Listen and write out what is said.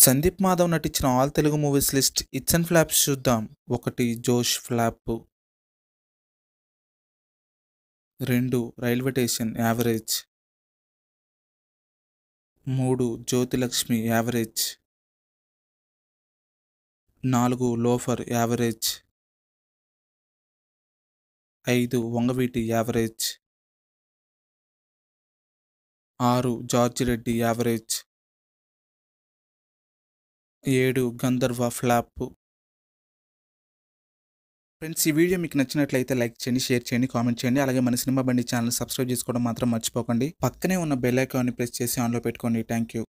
సందీప్ మాధవ్ నటించిన all Telugu movies list hits and flops చూద్దాం ఒకటి జోష్ ఫ్లాప్ రెండు రైల్వే స్టేషన్ యావరేజ్ మూడు జ్యోతిలక్ష్మి యావరేజ్ నాలుగు లోఫర్ యావరేజ్ ఐదు వంగవీటి యావరేజ్ ఆరు జార్జ్ రెడ్డి యావరేజ్ ఏడు గంధర్వ ఫ్లాప్ ఫ్రెండ్స్ ఈ వీడియో మీకు నచ్చినట్లయితే లైక్ చేయండి షేర్ చేయండి కామెంట్ చేయండి అలాగే మన సినిమా బండి ఛానల్ సబ్స్క్రైబ్ చేసుకోవడం మాత్రం మర్చిపోకండి పక్కనే ఉన్న బెల్ ఐకాన్ని ప్రెస్ చేసి ఆన్లో పెట్టుకోండి థ్యాంక్ యూ